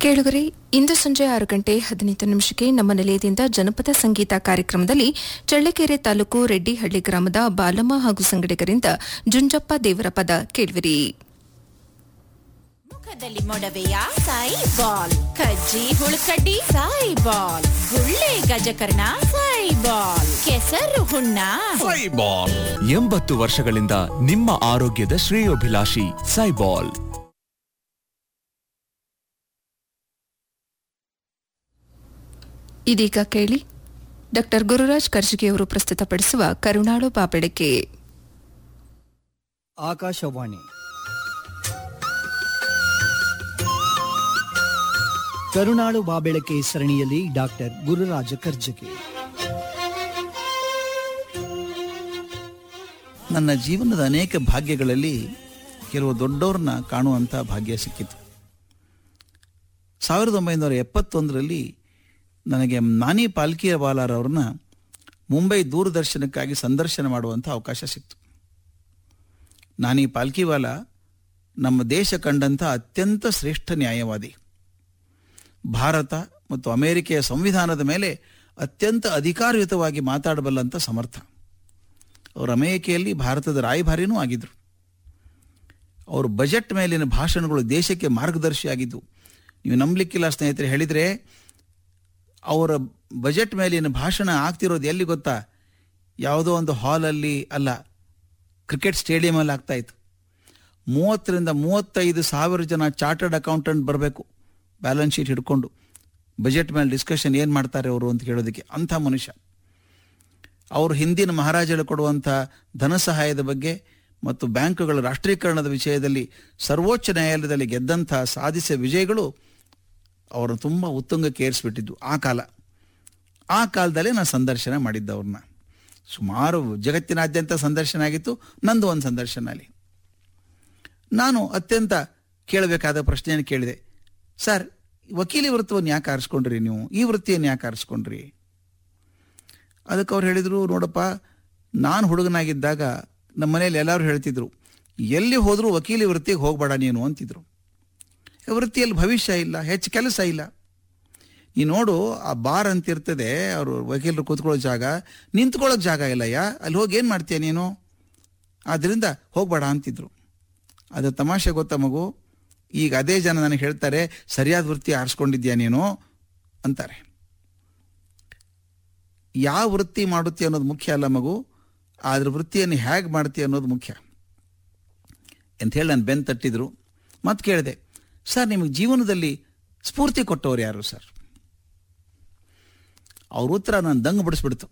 ಕೇಳುಗರೆ ಇಂದು ಸಂಜೆ ಆರು ಗಂಟೆ ಹದಿನೈದು ನಿಮಿಷಕ್ಕೆ ನಮ್ಮ ನಿಲಯದಿಂದ ಜನಪದ ಸಂಗೀತ ಕಾರ್ಯಕ್ರಮದಲ್ಲಿ ಚಳ್ಳಕೆರೆ ತಾಲೂಕು ರೆಡ್ಡಿಹಳ್ಳಿ ಗ್ರಾಮದ ಬಾಲಮ್ಮ ಹಾಗೂ ಸಂಗಡಿಗರಿಂದ ಜುಂಜಪ್ಪ ದೇವರ ಪದ ಕೇಳುವಿರಿ ಮುಖದಲ್ಲಿ ಮೊಡವೆಯ ಸಾಯಿ ಬಾಲ್ ಕಜ್ಜಿ ಹುಳುಕಡ್ಡಿ ಸಾಯಿ ಬಾಲ್ ಗುಳ್ಳೆ ಗಜಕರ್ಣ ಸಾಯಿ ಬಾಲ್ ಕೆಸರು ಹುಣ್ಣ ಸೈಬಾಲ್ ಎಂಬತ್ತು ವರ್ಷಗಳಿಂದ ನಿಮ್ಮ ಆರೋಗ್ಯದ ಶ್ರೇಯೋಭಿಲಾಷಿ ಸೈಬಾಲ್ ಇದೀಗ ಕೇಳಿ ಡಾಕ್ಟರ್ ಗುರುರಾಜ್ ಕರ್ಜಿಗೆಯವರು ಪ್ರಸ್ತುತಪಡಿಸುವ ಕರುಣಾಳು ಬಾಬೆಳಕೆ ಆಕಾಶವಾಣಿ ಕರುಣಾಳು ಬಾಬೆಳಕೆ ಸರಣಿಯಲ್ಲಿ ಡಾಕ್ಟರ್ ಗುರುರಾಜ ಕರ್ಜಗಿ ನನ್ನ ಜೀವನದ ಅನೇಕ ಭಾಗ್ಯಗಳಲ್ಲಿ ಕೆಲವು ದೊಡ್ಡವ್ರನ್ನ ಕಾಣುವಂಥ ಭಾಗ್ಯ ಸಿಕ್ಕಿತು ಸಾವಿರದ ಒಂಬೈನೂರ ಎಪ್ಪತ್ತೊಂದರಲ್ಲಿ ನನಗೆ ನಾನಿ ಪಾಲ್ಕಿಯವಾಲಾರವ್ರನ್ನ ಮುಂಬೈ ದೂರದರ್ಶನಕ್ಕಾಗಿ ಸಂದರ್ಶನ ಮಾಡುವಂಥ ಅವಕಾಶ ಸಿಕ್ತು ನಾನಿ ಪಾಲ್ಕಿವಾಲ ನಮ್ಮ ದೇಶ ಕಂಡಂಥ ಅತ್ಯಂತ ಶ್ರೇಷ್ಠ ನ್ಯಾಯವಾದಿ ಭಾರತ ಮತ್ತು ಅಮೆರಿಕೆಯ ಸಂವಿಧಾನದ ಮೇಲೆ ಅತ್ಯಂತ ಅಧಿಕಾರಯುತವಾಗಿ ಮಾತಾಡಬಲ್ಲಂಥ ಸಮರ್ಥ ಅವರು ಅಮೇರಿಕೆಯಲ್ಲಿ ಭಾರತದ ರಾಯಭಾರಿನೂ ಆಗಿದ್ದರು ಅವರು ಬಜೆಟ್ ಮೇಲಿನ ಭಾಷಣಗಳು ದೇಶಕ್ಕೆ ಮಾರ್ಗದರ್ಶಿಯಾಗಿದ್ದು ನೀವು ನಂಬಲಿಕ್ಕಿಲ್ಲ ಸ್ನೇಹಿತರೆ ಹೇಳಿದರೆ ಅವರ ಬಜೆಟ್ ಮೇಲಿನ ಭಾಷಣ ಆಗ್ತಿರೋದು ಎಲ್ಲಿ ಗೊತ್ತಾ ಯಾವುದೋ ಒಂದು ಹಾಲಲ್ಲಿ ಅಲ್ಲ ಕ್ರಿಕೆಟ್ ಸ್ಟೇಡಿಯಮಲ್ಲಿ ಆಗ್ತಾ ಇತ್ತು ಮೂವತ್ತರಿಂದ ಮೂವತ್ತೈದು ಸಾವಿರ ಜನ ಚಾರ್ಟರ್ಡ್ ಅಕೌಂಟೆಂಟ್ ಬರಬೇಕು ಬ್ಯಾಲೆನ್ಸ್ ಶೀಟ್ ಹಿಡ್ಕೊಂಡು ಬಜೆಟ್ ಮೇಲೆ ಡಿಸ್ಕಷನ್ ಏನು ಮಾಡ್ತಾರೆ ಅವರು ಅಂತ ಕೇಳೋದಕ್ಕೆ ಅಂಥ ಮನುಷ್ಯ ಅವರು ಹಿಂದಿನ ಮಹಾರಾಜರು ಕೊಡುವಂಥ ಧನ ಸಹಾಯದ ಬಗ್ಗೆ ಮತ್ತು ಬ್ಯಾಂಕುಗಳ ರಾಷ್ಟ್ರೀಕರಣದ ವಿಷಯದಲ್ಲಿ ಸರ್ವೋಚ್ಚ ನ್ಯಾಯಾಲಯದಲ್ಲಿ ಗೆದ್ದಂಥ ಸಾಧಿಸಿದ ವಿಜಯಗಳು ಅವರನ್ನು ತುಂಬ ಉತ್ತುಂಗಕ್ಕೆ ಏರಿಸ್ಬಿಟ್ಟಿದ್ದು ಆ ಕಾಲ ಆ ಕಾಲದಲ್ಲೇ ನಾನು ಸಂದರ್ಶನ ಮಾಡಿದ್ದವ್ರನ್ನ ಸುಮಾರು ಜಗತ್ತಿನಾದ್ಯಂತ ಸಂದರ್ಶನ ಆಗಿತ್ತು ನಂದು ಒಂದು ಸಂದರ್ಶನ ಅಲ್ಲಿ ನಾನು ಅತ್ಯಂತ ಕೇಳಬೇಕಾದ ಪ್ರಶ್ನೆಯನ್ನು ಕೇಳಿದೆ ಸರ್ ವಕೀಲಿ ವೃತ್ತವನ್ನು ಯಾಕೆ ಆರಿಸ್ಕೊಂಡ್ರಿ ನೀವು ಈ ವೃತ್ತಿಯನ್ನು ಯಾಕೆ ಆರಿಸ್ಕೊಂಡ್ರಿ ಅದಕ್ಕೆ ಅವ್ರು ಹೇಳಿದರು ನೋಡಪ್ಪ ನಾನು ಹುಡುಗನಾಗಿದ್ದಾಗ ನಮ್ಮ ಮನೇಲಿ ಎಲ್ಲರೂ ಹೇಳ್ತಿದ್ರು ಎಲ್ಲಿ ಹೋದರೂ ವಕೀಲಿ ವೃತ್ತಿಗೆ ಹೋಗಬೇಡ ನೀನು ಅಂತಿದ್ರು ವೃತ್ತಿಯಲ್ಲಿ ಭವಿಷ್ಯ ಇಲ್ಲ ಹೆಚ್ಚು ಕೆಲಸ ಇಲ್ಲ ಈ ನೋಡು ಆ ಬಾರ್ ಅಂತ ಇರ್ತದೆ ಅವರು ವಕೀಲರು ಕೂತ್ಕೊಳ್ಳೋ ಜಾಗ ನಿಂತ್ಕೊಳ್ಳೋಕೆ ಜಾಗ ಇಲ್ಲಯ್ಯ ಅಲ್ಲಿ ಹೋಗಿ ಏನು ಮಾಡ್ತೀಯ ನೀನು ಆದ್ದರಿಂದ ಹೋಗಬೇಡ ಅಂತಿದ್ರು ಅದು ತಮಾಷೆ ಗೊತ್ತಾ ಮಗು ಈಗ ಅದೇ ಜನ ನನಗೆ ಹೇಳ್ತಾರೆ ಸರಿಯಾದ ವೃತ್ತಿ ಆರಿಸ್ಕೊಂಡಿದ್ಯಾ ನೀನು ಅಂತಾರೆ ಯಾವ ವೃತ್ತಿ ಮಾಡುತ್ತಿ ಅನ್ನೋದು ಮುಖ್ಯ ಅಲ್ಲ ಮಗು ಆದ್ರ ವೃತ್ತಿಯನ್ನು ಹೇಗೆ ಮಾಡ್ತೀಯ ಅನ್ನೋದು ಮುಖ್ಯ ಅಂತ ಹೇಳಿ ನಾನು ಬೆನ್ ತಟ್ಟಿದ್ರು ಮತ್ತೆ ಕೇಳಿದೆ ಸರ್ ನಿಮಗೆ ಜೀವನದಲ್ಲಿ ಸ್ಫೂರ್ತಿ ಕೊಟ್ಟವ್ರು ಯಾರು ಸರ್ ಅವ್ರ ಉತ್ತರ ನಾನು ದಂಗು ಬಿಡಿಸ್ಬಿಡ್ತು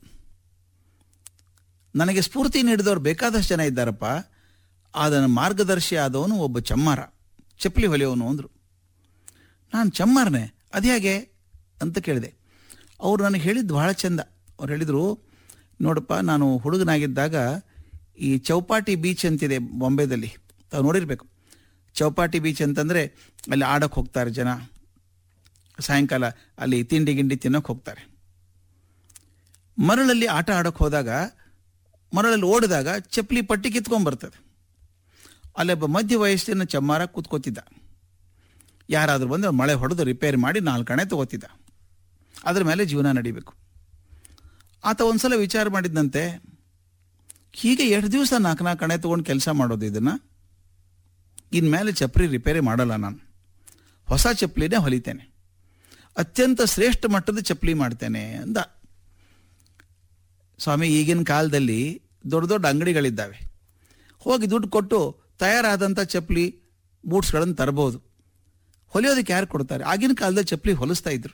ನನಗೆ ಸ್ಫೂರ್ತಿ ನೀಡಿದವ್ರು ಬೇಕಾದಷ್ಟು ಜನ ಇದ್ದಾರಪ್ಪ ಅದನ್ನ ಮಾರ್ಗದರ್ಶಿ ಆದವನು ಒಬ್ಬ ಚಮ್ಮಾರ ಚಪ್ಪಲಿ ಹೊಲಿಯವನು ಅಂದರು ನಾನು ಚಮ್ಮಾರನೆ ಅದ್ಯಾಗೆ ಅಂತ ಕೇಳಿದೆ ಅವ್ರು ನನಗೆ ಹೇಳಿದ್ದು ಬಹಳ ಚಂದ ಅವ್ರು ಹೇಳಿದರು ನೋಡಪ್ಪ ನಾನು ಹುಡುಗನಾಗಿದ್ದಾಗ ಈ ಚೌಪಾಟಿ ಬೀಚ್ ಅಂತಿದೆ ಬಾಂಬೆದಲ್ಲಿ ತಾವು ನೋಡಿರ್ಬೇಕು ಚೌಪಾಟಿ ಬೀಚ್ ಅಂತಂದರೆ ಅಲ್ಲಿ ಆಡೋಕ್ಕೆ ಹೋಗ್ತಾರೆ ಜನ ಸಾಯಂಕಾಲ ಅಲ್ಲಿ ತಿಂಡಿ ಗಿಂಡಿ ತಿನ್ನೋಕೆ ಹೋಗ್ತಾರೆ ಮರಳಲ್ಲಿ ಆಟ ಆಡೋಕ್ಕೆ ಹೋದಾಗ ಮರಳಲ್ಲಿ ಓಡಿದಾಗ ಚಪ್ಪಲಿ ಪಟ್ಟಿ ಕಿತ್ಕೊಂಡ್ಬರ್ತದೆ ಅಲ್ಲೊಬ್ಬ ಮಧ್ಯ ವಯಸ್ಸಿನ ಚಮ್ಮಾರ ಕೂತ್ಕೋತಿದ್ದ ಯಾರಾದರೂ ಬಂದು ಮಳೆ ಹೊಡೆದು ರಿಪೇರಿ ಮಾಡಿ ನಾಲ್ಕು ಕಣೆ ತಗೋತಿದ್ದ ಅದ್ರ ಮೇಲೆ ಜೀವನ ನಡಿಬೇಕು ಆತ ಒಂದ್ಸಲ ವಿಚಾರ ಮಾಡಿದ್ದಂತೆ ಹೀಗೆ ಎರಡು ದಿವಸ ನಾಲ್ಕು ನಾಲ್ಕು ಕಣೆ ತೊಗೊಂಡು ಕೆಲಸ ಮಾಡೋದು ಇದನ್ನು ಇನ್ಮೇಲೆ ಚಪ್ಪಲಿ ರಿಪೇರಿ ಮಾಡಲ್ಲ ನಾನು ಹೊಸ ಚಪ್ಪಲಿನೇ ಹೊಲಿತೇನೆ ಅತ್ಯಂತ ಶ್ರೇಷ್ಠ ಮಟ್ಟದ ಚಪ್ಪಲಿ ಮಾಡ್ತೇನೆ ಅಂದ ಸ್ವಾಮಿ ಈಗಿನ ಕಾಲದಲ್ಲಿ ದೊಡ್ಡ ದೊಡ್ಡ ಅಂಗಡಿಗಳಿದ್ದಾವೆ ಹೋಗಿ ದುಡ್ಡು ಕೊಟ್ಟು ತಯಾರಾದಂಥ ಚಪ್ಪಲಿ ಬೂಟ್ಸ್ಗಳನ್ನು ತರಬಹುದು ಹೊಲಿಯೋದಕ್ಕೆ ಯಾರು ಕೊಡ್ತಾರೆ ಆಗಿನ ಕಾಲದಲ್ಲಿ ಚಪ್ಪಲಿ ಹೊಲಿಸ್ತಾ ಇದ್ರು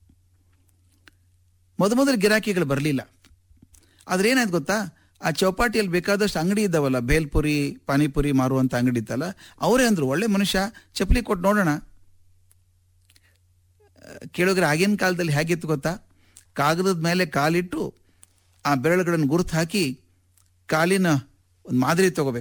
ಮೊದಮೊದಲು ಗಿರಾಕಿಗಳು ಬರಲಿಲ್ಲ ಆದ್ರೆ ಏನಾಯ್ತು ಗೊತ್ತಾ ಆ ಚೌಪಾಟಿಯಲ್ಲಿ ಬೇಕಾದಷ್ಟು ಅಂಗಡಿ ಇದ್ದಾವಲ್ಲ ಬೇಲ್ಪುರಿ ಪಾನಿಪುರಿ ಮಾರುವಂಥ ಅಂಗಡಿ ಇತ್ತಲ್ಲ ಅವರೇ ಅಂದರು ಒಳ್ಳೆ ಮನುಷ್ಯ ಚಪ್ಪಲಿ ಕೊಟ್ಟು ನೋಡೋಣ ಕೇಳಿದ್ರೆ ಆಗಿನ ಕಾಲದಲ್ಲಿ ಹೇಗಿತ್ತು ಗೊತ್ತಾ ಕಾಗದದ ಮೇಲೆ ಕಾಲಿಟ್ಟು ಆ ಬೆರಳುಗಳನ್ನು ಗುರುತು ಹಾಕಿ ಕಾಲಿನ ಒಂದು ಮಾದರಿ ತಗೋಬೇಕು